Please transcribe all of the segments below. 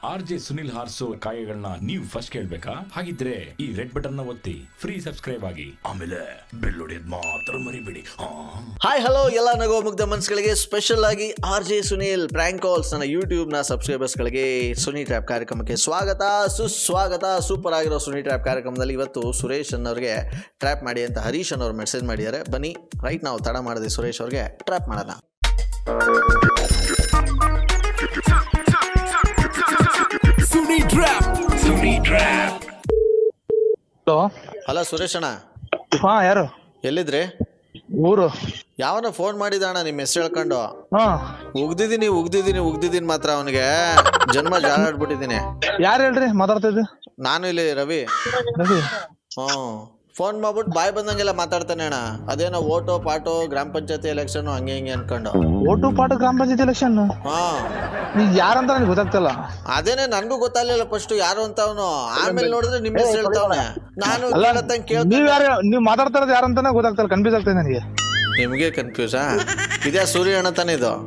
R J Sunil ಹಾರ್ಸೋ ಕಾಯಗಳನ್ನ ನೀವು ಫಸ್ಟ್ ಕೇಳ್ಬೇಕಾ ಹಾಗಿದ್ರೆ ಈ ರೆಡ್ ಬಟನ್ ನ ಒತ್ತಿ ಫ್ರೀ ಸಬ್ಸ್ಕ್ರೈಬ್ ಆಗಿ ಆಮೇಲೆ ಬೆಲ್ ಹೊಡೆಯೋದ್ ಮಾತ್ರ ಮರಿಬೇಡಿ ಹಾ ಹಾಯ್ ಹಲೋ ಎಲ್ಲ ನಗೋ ಮುಗ್ಧ ಮನ್ಸ್ಗಳಿಗೆ ಸ್ಪೆಷಲ್ ಆಗಿ R J Sunil prank calls ನನ್ನ ಯೂಟ್ಯೂಬ್ ನ ಸಬ್ಸ್ಕ್ರೈಬರ್ಸ್ ಗಳಿಗೆ ಸುನಿ ಟ್ರ್ಯಾಪ್ ಕಾರ್ಯಕ್ರಮಕ್ಕೆ ಸ್ವಾಗತ ಸುಸ್ವಾಗತ ಸೂಪರ್ ಆಗಿರೋ ಸುನಿ ಟ್ರ್ಯಾಪ್ ಕಾರ್ಯಕ್ರಮದಲ್ಲಿ ಇವತ್ತು ಸುರೇಶ್ ಅನ್ನೋರಿಗೆ ಟ್ರ್ಯಾಪ್ ಮಾಡಿ ಅಂತ ಹರೀಶ್ ಅನ್ನೋರು ಮೆಸೇಜ್ ಮಾಡಿದ್ದಾರೆ ಬನ್ನಿ ರೈಟ್ ನಾವು ತಡ ಮಾಡಿದೆ ಸುರೇಶ್ ಅವ್ರಿಗೆ ಟ್ರ್ಯಾಪ್ ಮಾಡೋಣ ಹಲೋ ಹಲೋ ಸುರೇಶ್ ಅಣ್ಣ ಹಾ ಯಾರು ಎಲ್ಲಿದ್ರಿ ಊರು ಯಾವನ ಫೋನ್ ಮಾಡಿದ ಅಣ್ಣ ನಿಮ್ಮ ಹೆಸರು ಹೇಳ್ಕೊಂಡು ಹಾ ಉಗ್ದಿದ್ದೀನಿ ಉಗ್ದಿದ್ದೀನಿ ಉಗ್ದಿದ್ದೀನಿ ಮಾತ್ರ ಅವನಿಗೆ ಜನ್ಮ ಜಾಲಾಡ್ಬಿಟ್ಟಿದ್ದೀನಿ ಯಾರು ಹೇಳ್ರಿ ಮಾತಾಡ್ತಿದ್ದು ನಾನು ಇಲ್ಲಿ ರವಿ ರವಿ ಹ್ಞೂ ಫೋನ್ ಮಾಡ್ಬಿಟ್ಟು ಬಾಯ್ ಬಂದಂಗೆಲ್ಲ ಮಾತಾಡ್ತಾನೆ ಅಣ್ಣ ಅದೇನೋ ಓಟೋ ಪಾಟೋ ಗ್ರಾಮ ಪಂಚಾಯತಿ ಎಲೆಕ್ಷನ್ ಹಂಗೆ ಹಿಂಗೆ ಅನ್ಕೊಂಡು ಓಟು ಪಾಠ ಗ್ರಾಮ ಪಂಚಾಯತ್ ಎಲೆಕ್ಷನ್ ಹಾ ಈಗ ಯಾರಂತ ನನಗೆ ಗೊತ್ತಾಗ್ತಿಲ್ಲ ಅದೇನೆ ನನ್ಗೂ ಗೊತ್ತಾಗ್ಲಿಲ್ಲ ಫಸ್ಟ್ ಯಾರು ಅಂತ ಅವನು ಆಮೇಲೆ ನೋಡಿದ್ರೆ ನಿಮ್ಮ ಹೆಸರು ಹೇಳ್ತಾವನೆ ನಾನು ಅಲ್ಲ ಕೇಳತ್ತಂಗ್ ಕೇಳ್ ನೀವ್ ಯಾರು ನೀವ್ ಮಾತಾಡ್ತಾ ಇರೋದು ಯಾರಂತಾನೆ ಗೊತ್ತಾಗ್ತಿಲ್ಲ ಕನ್ಫ್ಯೂಸ್ ಆಗ್ತದೆ ನನಗೆ ನಿಮ್ಗೆ ಕನ್ಫ್ಯೂಸಾ ಇದೇ ಸೂರ್ಯ ಅಣ್ಣ ತಾನೇ ಇದು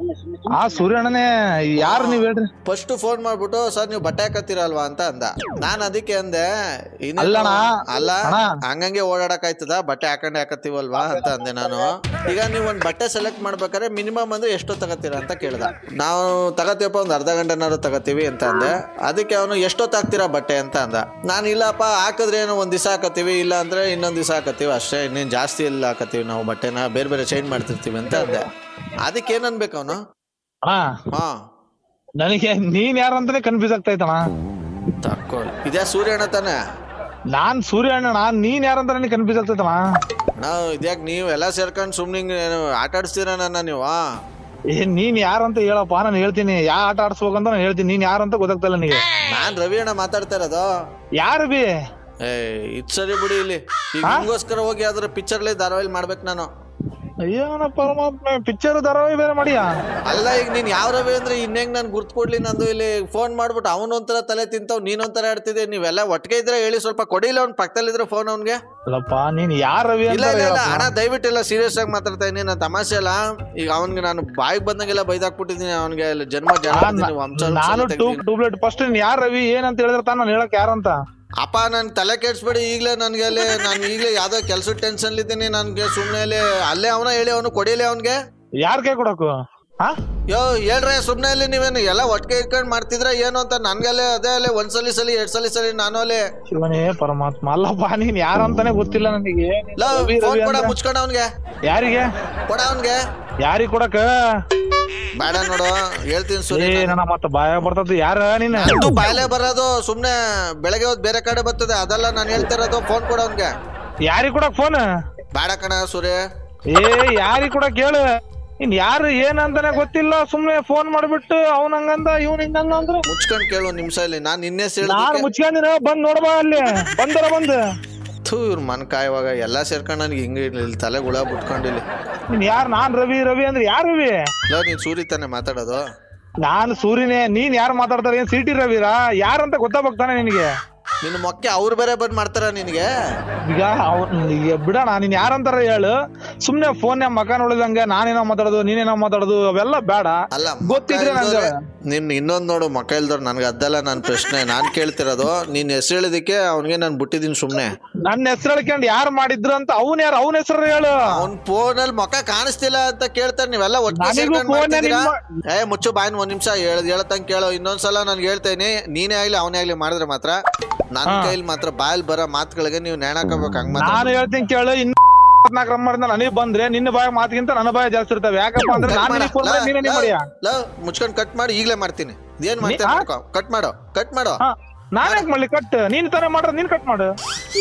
ಆ ಸೂರ್ಯ ಅಣ್ಣನೇ ಯಾರು ನೀವ್ ಹೇಳ್ರಿ ಫಸ್ಟ್ ಫೋನ್ ಮಾಡ್ಬಿಟ್ಟು ಸರ್ ನೀವು ಬಟ್ಟೆ ಹಾಕತ್ತೀರಲ್ವಾ ಅಂತ ಅಂದ ನಾನ್ ಅದಕ್ಕೆ ಅಂದೆ ಇನ್ನೇನು- ಅಲ್ಲಣ್ಣ, ಅಲ್ಲ ಅಣ್ಣ. ಹಂಗಂಗೆ ಓಡಾಡಕ್ ಆಯ್ತದ ಬಟ್ಟೆ ಹಾಕೊಂಡೆ ಹಾಕತ್ತೀವಲ್ವಾ ಅಂತ ಅಂದೆ ನಾನು ಈಗ ನೀವು ಒಂದ್ ಬಟ್ಟೆ ಸೆಲೆಕ್ಟ್ ಮಾಡ್ಬೇಕಾದ್ರೆ ಮಿನಿಮಮ್ ಅಂದ್ರೆ ಎಷ್ಟು ತಗತ್ತೀರಾ ಅಂತ ಕೇಳ್ದ ನಾವು ತಗತೀವಪ್ಪ ಒಂದ್ ಅರ್ಧ ಗಂಟೆನಾದ್ರು ತಗತೀವಿ ಅಂತ ಅಂದೆ ಅದಕ್ಕೆ ಅವನು ಎಷ್ಟೊತ್ತು ಹಾಕ್ತೀರಾ ಬಟ್ಟೆ ಅಂತ ಅಂದ ನಾನು ಇಲ್ಲಪ್ಪ ಹಾಕಿದ್ರೆ ಏನೋ ಒಂದ್ ದಿವಸ ಹಾಕತ್ತೀವಿ ಇಲ್ಲ ಅಂದ್ರೆ ಇನ್ನೊಂದ್ ದಿವಸ ಹಾಕತ್ತೀವಿ ಅಷ್ಟೇ ಇನ್ನೇನ್ ಜಾಸ್ತಿ ಎಲ್ಲ ಹಾಕತ್ತೀವಿ ನಾವು ಬಟ್ಟೆನ ಬೇರೆ ಬೇರೆ ಚೇಂಜ್ ಮಾಡ್ತಿರ್ತೀವಿ ಅಂತ ಅಂದೆ ಅದಕ್ಕೆ ಏನ್ ಅನ್ಬೇಕು ಅವನು ಅಣ್ಣ ಹಾ ನನಗೆ ನೀನ್ ಯಾರು ಅಂತಾನೆ ಕನ್ಫ್ಯೂಸ್ ಆಗ್ತಾ ಇತ್ತಣ್ಣ ತಕ್ಕೋ ಇದೇ ಸೂರ್ಯ ಅಣ್ಣ ತಾನೆ ನಾನ್ ಸೂರ್ಯ ಅಣ್ಣ ನೀನ್ ಯಾರು ಅಂತ ನನಗೆ ಕನ್ಫ್ಯೂಸ್ ಆಗ್ತೈತಣ್ಣ ನಾವು ಇದ್ಯಾಕ್ ನೀವು ಎಲ್ಲ ಸೇರ್ಕೊಂಡು ಸುಮ್ಮನೆ ಆಟ ಆಡಿಸ್ತೀರ ನನ್ನ ನೀವು ಏ ನೀನ್ ಯಾರು ಅಂತ ಹೇಳಪ್ಪ ನಾನು ಹೇಳ್ತೀನಿ ಯಾ ಆಟ ಆಡ್ಸ್ಬೇಕಂತ ನಾನು ಹೇಳ್ತೀನಿ ನೀನ್ ಯಾರು ಅಂತ ಗೊತ್ತಾಗ್ತಿಲ್ಲ ನನಗೆ ನಾನ್ ರವಿ ಅಣ್ಣ ಮಾತಾಡ್ತಾ ಇರೋದು ಯಾರು ಬಿ ಏ ಇದ್ ಸರಿ ಬಿಡಿ ಇಲ್ಲಿ ಈಗ ನಿಮ್ಗೋಸ್ಕರ ಹೋಗಿ ಯಾವ್ದಾರ ಪಿಕ್ಚರ್ಲಿ ಧಾರಾವಾಹಿ ಮಾಡ್ಬೇಕು ನಾನು ಅಯ್ಯೋನ ಪರಮಾತ್ಮ ಪಿಕ್ಚರ್ ಧಾರಾವಾಹಿ ಬೇರೆ ಮಾಡಿಯಾ ಅಲ್ಲ ಈಗ ನೀನ್ ಯಾವ ರವಿ ಅಂದ್ರೆ ಇನ್ನೇಂಗ್ ನಾನು ಗುರ್ತು ಕೊಡ್ಲಿ ನಂದು ಇಲ್ಲಿ ಫೋನ್ ಮಾಡ್ಬಿಟ್ಟು ಅವನು ಒಂಥರ ತಲೆ ತಿಂತಾವ್ ನೀನೊಂಥರ ಆಡ್ತಿದ್ದೆ ನೀವೆಲ್ಲ ಒಟ್ಟಿಗೆ ಇದ್ರೆ ಹೇಳಿ ಸ್ವಲ್ಪ ಕೊಡಿಲ್ಲ ಅವ್ನ ಪಕ್ಕದಲ್ಲಿದ್ರೆ ಫೋನ್ ಅವ್ನ್ಗೆ ಅಲ್ಲಪ್ಪ ನೀನ್ ಯಾರ್ ರವಿ ಇಲ್ಲ ಅಂತ ಇಲ್ಲ ಇಲ್ಲ ಹೇಳಪ್ಪ. ಅಣ್ಣ ದಯವಿಟ್ಟು ಎಲ್ಲ ಸೀರಿಯಸ್ ಆಗಿ ಮಾತಾಡ್ತಾ ಇದೀನಿ ನಾನು ತಮಾಷೆ ಅಲ್ಲ ಈಗ ಅವನ್ಗೆ ನಾನು ಬಾಯಿಗೆ ಬಂದಂಗೆಲ್ಲ ಬೈದಾಕ್ಬಿಟ್ಟಿದ್ದೀನಿ ಅವನ್ಗೆ ಜನ್ಮ ಜನ ವಂಶ ನಾನು ಟೂಬ್ಲೆಟ್ ಫಸ್ಟ್ ನೀನ್ ಯಾರ್ ರವಿ ಏನಂತ ಹೇಳಿದ್ರೆ ತಾನು ನಾನು ಹೇಳಕ್ ಯಾರಂತ ಅಪ್ಪ ನನ್ ತಲೆ ಕೆಡ್ಸ್ಬೇಡಿ ಈಗಲೇ ನನ್ಗೆ ಅಲ್ಲಿ ನಾನು ಈಗಲೇ ಯಾವ್ದೋ ಕೆಲ್ಸದ ಟೆನ್ಷನ್ ಇದ್ದೀನಿ ನನ್ಗೆ ಸುಮ್ನೆ ಅಲ್ಲಿ ಅಲ್ಲೇ ಅವನ ಹೇಳಿ ಅವನು ಕೊಡಿಲಿ ಅವನ್ಗೆ ಯಾರ್ ಕೈ ಕೊಡಕು ಹಾ ಯೋ ಹೇಳ್ರೆ ಸುಮ್ನೆ ಅಲ್ಲಿ ನೀವೇನು ಎಲ್ಲ ಒಟ್ಟಿಗೆ ಇಟ್ಕೊಂಡ್ ಮಾಡ್ತಿದ್ರ ಏನು ಅಂತ ನನ್ಗಲ್ಲೇ ಅದೇ ಅಲ್ಲೇ ಒಂದ್ಸಲಿ ಸಲಿ ಎರಡ್ ಸಲಿ ಸಲಿ ನಾನು ಅಲ್ಲಿ ಶಿವನೇ ಪರಮಾತ್ಮ ಅಲ್ಲಪ್ಪ ನೀನ್ ಯಾರಂತಾನೆ ಗೊತ್ತಿಲ್ಲ ನನಗೆ ರವಿ ಫೋನ್ ರವಿ ಕೊಡ ಅಂದ್ರೆ- ಮುಚ್ಕೊಂಡ ಅವನ್ಗೆ ಯಾರಿಗೆ ಕೊಡ ಅವನ್ಗೆ ಯಾರಿಗ್ ಕೊಡಕ ಬೇಡ ನೋಡು ಹೇಳ್ತೀನಿ ಏ ಸುರಿ ನನ್ನ ಮತ್ತ ಬಾಯ ಬರ್ತದ ಯಾರ ನೀನ್ ನಂದು ಬಾಯಲೆ ಬರೋದು ಸುಮ್ನೆ ಬೆಳಗ್ಗೆ ಹೊತ್ತು ಬೇರೆ ಕಡೆ ಬರ್ತದೆ ಅದೆಲ್ಲ ನಾನು ಹೇಳ್ತಿರೋದು ಫೋನ್ ಕೊಡ ಅವನ್ಗೆ ಯಾರಿಗ್ ಕೊಡಕ್ ಫೋನ್ ಬೇಡ ಕಣ ಸೂರ್ಯ ಏ ಯಾರಿಗ್ ಕೊಡಕ್ ಹೇಳು ಇನ್ ಯಾರು ಏನಂತಾನೆ ಗೊತ್ತಿಲ್ಲ ಸುಮ್ನೆ ಫೋನ್ ಮಾಡ್ಬಿಟ್ಟು ಅವ್ನ ಹಂಗಂದ ಇವ್ನ ಹಿಂಗಂದ ಅಂದ್ರೆ ಮುಚ್ಕೊಂಡ್ ಕೇಳು ಒಂದ್ ನಿಮಿಷ ಇಲ್ಲಿ ನಾನ್ ನಿನ್ನೆ ನಾನು ಮುಚ್ಕೊಂಡಿನ ಬಂದ್ ನೋಡ್ಬಾ ಅಲ್ಲಿ ಬಂದರ ಬಂದ್ ಥೂ ಇವ್ರ ಮನ್ ಕಾಯುವಾಗ ಎಲ್ಲ ಸೇರ್ಕೊಂಡು ನನಗೆ ಹಿಂಗೆ ಇಲ್ಲಿ ತಲೆ ಗುಳ ಬಿಟ್ಕೊಂಡಿಲ್ಲಿ ನೀನ್ ಯಾರ್ ನಾನ್ ರವಿ ರವಿ ಅಂದ್ರೆ ಯಾರ್ ರವಿ ಇಲ್ಲ ನೀನ್ ಸೂರಿ ತಾನೆ ಮಾತಾಡೋದು ನಾನು ಸೂರ್ಯನೇ ನೀನ್ ಯಾರು ಮಾತಾಡ್ತಾರೆ ಏನ್ ಸಿಟಿ ರವಿರಾ ಯಾರಂತ ಗೊತ್ತಾಗ್ತಾನೆ ನಿನಗೆ ನಿನ್ನ ಮೊಕ್ಕೆ ಅವ್ರು ಬೇರೆ ಬಂದ್ ಮಾಡ್ತಾರ ನಿನಗೆ ಈಗ ಅವ್ನ್ ಈಗ ಬಿಡೋಣ ನೀನ್ ಯಾರಂತಾರ ಹೇಳು ಸುಮ್ನೆ ಫೋನ್ ಮಕ ನೋಡಿದಂಗೆ ನಾನೇನೋ ಮಾತಾಡೋದು ನೀನೇನೋ ಮಾತಾಡೋದು ಅವೆಲ್ಲ ಬೇಡ ಅಲ್ಲ ಗೊತ್ತಿದ್ರೆ ನಂಗೆ ನಿನ್ ಇನ್ನೊಂದ್ ನೋಡು ಮಕ್ಕ ಇಲ್ದವ್ರು ನನ್ಗೆ ಅದಲ್ಲ ನನ್ ಪ್ರಶ್ನೆ ನಾನ್ ಕೇಳ್ತಿರೋದು ನೀನ್ ಹೆಸರು ಹೇಳಿದಕ್ಕೆ ಅವ್ನಿಗೆ ನಾನು ಬಿಟ್ಟಿದ್ದೀನಿ ಸುಮ್ನೆ ನನ್ನ ಹೆಸರು ಹೇಳ್ಕೊಂಡು ಯಾರು ಮಾಡಿದ್ರು ಅಂತ ಅವ್ನ್ ಯಾರು ಅವನ ಹೆಸರು ಹೇಳು ಅವ್ನ್ ಫೋನ್ ಅಲ್ಲಿ ಮೊಕ್ಕ ಕಾಣಿಸ್ತಿಲ್ಲ ಅಂತ ಕೇಳ್ತಾರೆ ನೀವೆಲ್ಲ ಒಟ್ಟಿಗೆ ನನಗೂ ಸೇರ್ಕೊಂಡ್ phone ಅಲ್ಲಿ ಮಾಡ್ತಿದ್ದೀರಾ? ಏ ಮುಚ್ಚು ಬಾಯ್ನ ಒಂದ್ ನಿಮಿಷ ಹೇಳ್ ಹೇಳತಂಗ್ ಕೇಳೋ ಇನ್ನೊಂದ್ಸಲ ನನ್ಗೆ ಹೇಳ್ತೇನೆ ನೀನೇ ಆಗ್ಲಿ ಅವನೇ ಆಗ್ಲಿ ಮಾಡಿದ್ರೆ ಮಾತ್ರ ನನ್ ಕೈಲಿ ಮಾತ್ರ ಬಾಯಲ್ಲಿ ಬರೋ ಮಾತುಗಳಿಗೆ ನೀವು ನೇಣಾಕೋಬೇಕು ಹಂಗ್ ಮಾತ್ರ ನಾನು ಹೇಳ್ತೀನಿ ಕೇಳು ಇನ್ನು ನಾಲ್ಕು ನಂಬರಿಂದ ನನಗೆ ಬಂದ್ರೆ ನಿನ್ನ ಬಾಯ ಮಾತಿಗಿಂತ ನನ್ನ ಬಾಯ ಜಾಸ್ತಿ ಇರ್ತವೆ ಯಾಕಪ್ಪ ಅಂದ್ರೆ ನಾನು ನಿನಗೆ ಫೋನ್ ಮಾಡಿ ನೀನೇ ಮಾಡಿಯಾ ಮುಚ್ಕೊಂಡ್ ಕಟ್ ಮಾಡಿ ಈಗಲೇ ಮಾಡ್ತೀನಿ ಏನ್ ಮಾಡ್ತೀನಿ ಆ? ಮಾಡ್ಕೊ ಕಟ್ ಮಾಡೋ ಕಟ್ ಮಾಡೋ ಹಾ ನಾನ್ ಯಾಕೆ ಮಾಡ್ಲಿ ಕಟ್ ನೀನ್ ತಾನೇ ಮಾಡ್ರ ನೀನ್ ಕಟ್ ಮಾಡು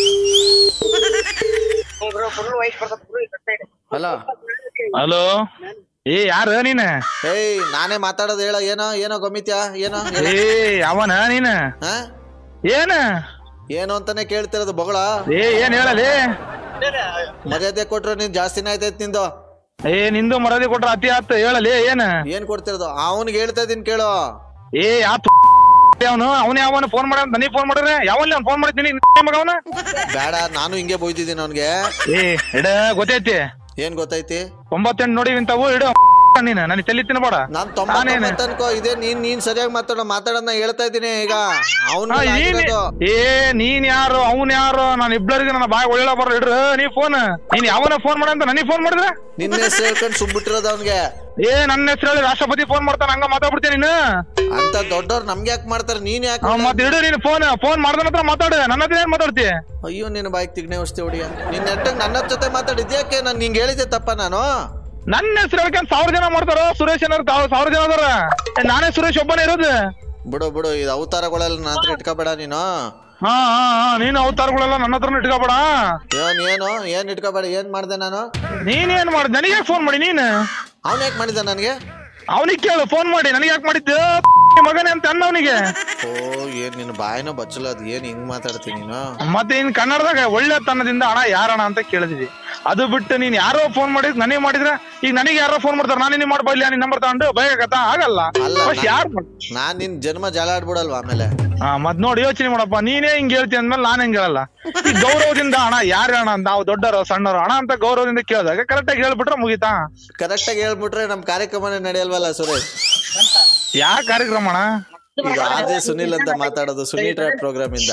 ಅಲ್ಲ ಹಲೋ ಏ ಯಾರು ನೀನ ಏಯ್ ನಾನೇ ಮಾತಾಡೋದು ಹೇಳ ಏನೋ ಏನೋ ಗೊಮಿತ್ಯಾ ಏನೋ ಹೇಳ. ಏ ಅವನ ನೀನ ಹಾ ಏನ ಏನು ಅಂತಾನೆ ಕೇಳ್ತಿರೋದು ಬೊಗಳ ಏ ಏನ್ ಹೇಳಲಿ ಮರ್ಯಾದೆ ಕೊಟ್ರೆ ನೀನ್ ಜಾಸ್ತಿನೇ ಆಯ್ತೈತ್ ನಿಂದು ಏ ನಿಂದು ಮರದಿ ಕೊಟ್ರ ಅತಿ ಆತ ಹೇಳಲಿ ಏನ ಏನ್ ಕೊಡ್ತಿರೋದು ಅವನಿಗೆ ಹೇಳ್ತಾ ಇದೀನಿ ಕೇಳು ಏ ಯಾ ಅವನು ಅವನೇ ಅವನು ಫೋನ್ ಮಾಡ ನನಗೆ ಫೋನ್ ಮಾಡ್ರೆ ಯಾವಲ್ಲಿ ಅವ್ನು ಫೋನ್ ಮಾಡಿದ್ದೀನಿ ಮಗ ಅವನ ಬೇಡ ನಾನು ಹಿಂಗೆ ಬೈದಿದ್ದೀನಿ ಅವನ್ಗೆ ಏ ಇಡ ಗೊತ್ತೈತಿ ಏನ್ ಗೊತ್ತೈತಿ ಒಂಬತ್ತೆಂಟು ನೋಡಿ ಇಂಥವು ಇಡು ನೀನು ನನಗೆ ತಲೆ ತಿನ್ಬೇಡ ನಾನ್ ನಾನೇನು ತೊಂಬತ್ತೊಂಬತ್ತು ಅನ್ಕೋ ಇದೇ ನೀನ್ ನೀನ್ ಸರಿಯಾಗಿ ಮಾತಾಡೋ ಮಾತಾಡೋದನ್ನ ಹೇಳ್ತಾ ಇದ್ದೀನಿ ಈಗ ಅವನು ಹಾ, ನೀನ್ ಏ ನೀನ್ ಯಾರು ಅವ್ನ್ ಯಾರು ನಾನು ಇಬ್ಬರಿಗೆ ನನ್ನ ಬಾಯ್ ಒಳ್ಳೆ ಬರ ಇಡ್ರ ನೀ ಫೋನ್ ನೀನ್ ಯಾವನ ಫೋನ್ ಮಾಡ ಅಂತ ನನಗೆ ಫೋನ್ ಮಾಡಿದ್ರೆ ನಿನ್ನ ಹೆಸರು ಹೇಳ್ಕೊಂಡು ಸುಮ್ಬಿಟ್ಟಿರೋದು ಅವ್ನಿಗೆ ಏ ನನ್ನ ಹೆಸರು ಹೇಳಿ ರಾಷ್ಟ್ರಪತಿ ಫೋನ್ ಮಾಡ್ತಾನ ಹಂಗ ಮಾತಾಡ್ಬಿಡ್ತೀನಿ ನೀನು ಅಂತ ದೊಡ್ಡವ್ರು ನಮ್ಗೆ ಯಾಕೆ ಮಾಡ್ತಾರೆ ನೀನ್ ಯಾಕೆ ಅವ್ ಮತ್ ಇಡು ನೀನು ಫೋನ್ ಫೋನ್ ಮಾಡ್ದ ಹತ್ರ ಮಾತಾಡು ನನ್ನ ಹತ್ರ ಏನ್ ಮಾತಾಡ್ತಿ ಅಯ್ಯೋ ನಿನ್ನ ಬಾಯಿಗೆ ತಿಗ್ನೆ ಔಷಧಿ ಹೊಡಿಯ ನಿನ್ನ ನೆಟ್ಟಗ್ ನನ್ನ ಜೊತೆ ಮಾತಾಡಿದ್ಯಾಕೆ ನಾನು ನಿಂಗೆ ಹೇಳಿದ್ದೆ ತಪ್ಪ ನಾನು ನನ್ನ ಹೆಸರು ಹೇಳ್ಕೊಂಡ್ ಸಾವಿರ ಜನ ಮಾಡ್ತಾರೋ ಸುರೇಶ್ ಏನಾರು ತಾವ್- ಸಾವಿರ ಜನ ಅದಾರ ಏ, ನಾನೇ ಸುರೇಶ್ ಒಬ್ಬನೇ ಇರೋದು ಬಿಡು ಬಿಡು ಇದು ಅವತಾರಗಳೆಲ್ಲ ನನ್ನ ಹತ್ರ ಇಟ್ಕೋಬೇಡ ನೀನು ಹಾ ಹಾ ಹಾ ನೀನು ಅವತಾರಗಳೆಲ್ಲ ನನ್ನ ಹತ್ರ ಇಟ್ಕೋಬೇಡ ಏನ್ ಏನು ಏನ್ ಇಟ್ಕೋಬೇಡ ಏನ್ ಮಾಡ್ದೆ ನಾನು ನೀನ್ ಏನ್ ಮಾಡಿದ್ ನನಗೆ ಫೋನ್ ಮಾಡಿ ನೀನು ಅವ್ನ ಯಾಕೆ ಮಾಡಿದ್ದ ನನಗೆ ಅವನಿಗೆ ಕೇಳು ಫೋನ್ ಮಾಡಿ ನನಗೆ ಯಾಕೆ ಮಾಡಿದ್ದು ಮಗನೇ ಅಂತ ಅನ್ನ ಅವನಿಗೆ ಓ ಏನ್ ನಿನ್ನ ಬಾಯಿನೋ ಬಚ್ಚಲ ಅದ್ ಏನ್ ಹಿಂಗ್ ಮಾತಾಡ್ತೀನಿ ನೀನು ಮತ್ತೆ ಇನ್ ಕನ್ನಡದಾಗ ಒಳ್ಳೆ ತನದಿಂದ ಹಣ ಯಾರಣ ಅಂತ ಕೇಳಿದ್ವಿ ಅದು ಬಿಟ್ಟು ನೀನ್ ಯಾರೋ ಫೋನ್ ಮಾಡಿದ್ ನನಗೆ ಮಾಡಿದ್ರೆ ಈಗ ನನಗೆ ಯಾರೋ ಫೋನ್ ಮಾಡ್ತಾರೆ ನಾನು ನಿನ್ನ ಮಾಡ್ಬಲ್ಲ ನಿನ್ ನಂಬರ್ ತಗೊಂಡು ಬಯಕತ್ತ ಆಗಲ್ಲ ಅಲ್ಲ, ಫಸ್ಟ್ ನಾ- ಯಾರು ನಾನ್ ನಿನ್ ಜನ್ಮ ಜಾಲಾಡ್ಬಿಡಲ್ವಾ ಆಮೇಲೆ ಹಾ ಮತ್ ನೋಡಿ ಯೋಚನೆ ಮಾಡಪ್ಪ ನೀನೇ ಹಿಂಗ್ ಹೇಳ್ತಿ ಅಂದ್ಮೇಲೆ ನಾನು ಹೆಂಗ್ ಹೇಳಲ್ಲ ಈ ಗೌರವದಿಂದ ಹಣ ಯಾರ ಹಣ ಅಂತ ನಾವು ದೊಡ್ಡವರು ಸಣ್ಣವರು ಹಣ ಅಂತ ಗೌರವದಿಂದ ಕೇಳಿದಾಗ ಕರೆಕ್ಟ್ ಆಗಿ ಹೇಳ್ಬಿಟ್ರೆ ಮುಗೀತಾ ಕರೆಕ್ಟ್ ಆಗಿ ಹೇಳ್ಬಿಟ್ರೆ ನಮ್ ಕಾರ್ಯಕ್ರಮನೇ ನಡೆಯಲ್ವಲ್ಲ ಸುರೇಶ್ ಯಾ ಕಾರ್ಯಕ್ರಮ ಅಣ್ಣ ಈಗ ಆರ್ ಜೆ ಸುನಿಲ್ ಅಂತ ಮಾತಾಡೋದು ಸುನಿ ಟ್ರ್ಯಾಪ್ ಪ್ರೋಗ್ರಾಮ್ ಇಂದ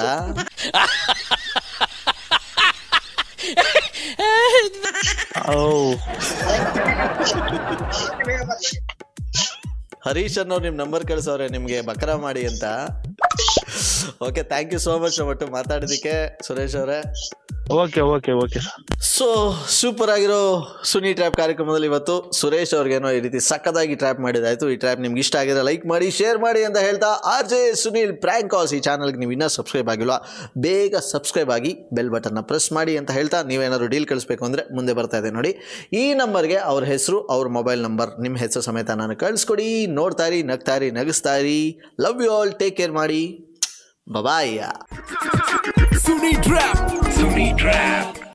ಓ ಹರೀಶ್ ಅನ್ನೋ ನಿಮ್ ನಂಬರ್ ಕಳ್ಸವ್ರೆ ನಿಮ್ಗೆ ಬಕರ ಮಾಡಿ ಅಂತ okay thank you so much ಒಟ್ಟು ಮಾತಾಡಿದಕ್ಕೆ ಸುರೇಶ್ ಅವರೇ okay okay okay sir so super ಆಗಿರೋ ಸುನಿ ಟ್ರ್ಯಾಪ್ ಕಾರ್ಯಕ್ರಮದಲ್ಲಿ ಇವತ್ತು ಸುರೇಶ್ ಅವ್ರಿಗೇನೋ ಈ ರೀತಿ ಸಕ್ಕದಾಗಿ ಟ್ರ್ಯಾಪ್ ಮಾಡಿದಾಯ್ತು ಈ ಟ್ರ್ಯಾಪ್ ನಿಮ್ಗೆ ಇಷ್ಟ ಆಗಿದ್ರೆ ಲೈಕ್ ಮಾಡಿ ಶೇರ್ ಮಾಡಿ ಅಂತ ಹೇಳ್ತಾ R J Sunil prank calls ಈ ಚಾನಲ್ಗೆ ನೀವು ಇನ್ನೂ ಸಬ್ಸ್ಕ್ರೈಬ್ ಆಗಿಲ್ವಾ ಬೇಗ ಸಬ್ಸ್ಕ್ರೈಬ್ ಆಗಿ ಬೆಲ್ ಬಟನ್ನ ಪ್ರೆಸ್ ಮಾಡಿ ಅಂತ ಹೇಳ್ತಾ ನೀವೇನಾದ್ರು ಡೀಲ್ ಕಳಿಸ್ಬೇಕು ಅಂದರೆ ಮುಂದೆ ಬರ್ತಾ ಇದೆ ನೋಡಿ ಈ ನಂಬರ್ಗೆ ಅವ್ರ ಹೆಸರು ಅವ್ರ ಮೊಬೈಲ್ ನಂಬರ್ ನಿಮ್ಮ ಹೆಸರು ಸಮೇತ ನಾನು ಕಳಿಸ್ಕೊಡಿ ನೋಡ್ತಾರಿ ನಗ್ತಾರಿ ನಗಿಸ್ತಾರಿ love you all take care ಮಾಡಿ ಬಬಾಯ್ಯ Sunny Trap. Sunny Trap.